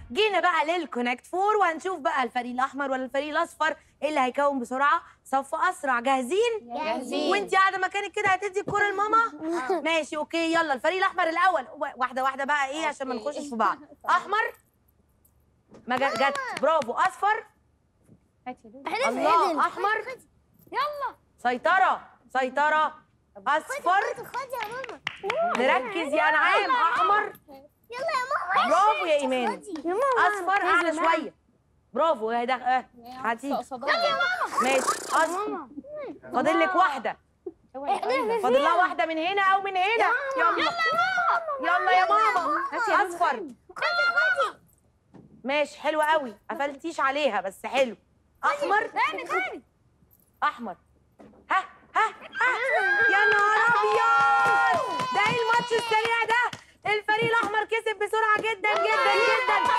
جينا بقى للكونكت فور وهنشوف بقى الفريق الاحمر ولا الفريق الاصفر إيه اللي هيكون بسرعه صف اسرع جاهزين جاهزين. وانت قاعده مكانك كده هتدي الكوره لماما ماشي اوكي يلا الفريق الاحمر الاول و- واحده واحده بقى ايه عشان ما نخشش في بعض احمر ما جت جت برافو اصفر الله احمر يلا سيطره سيطره اصفر خد يا ماما نركز يا انعام احمر يلا يا ماما برافو يا ايمان يا ماما اصفر اعلى شويه برافو يا ده اه هاتي ماشي اصفر فاضل لك واحده فاضل لها واحده من هنا او من هنا يلا يلا يا ماما اصفر ماشي حلوه قوي قفلتيش عليها بس حلو احمر تاني تاني احمر ها ها ها يا نهار ابيض ده ايه الماتش السريع ده الفريق الاحمر كسب بسرعه جدا جدا جدا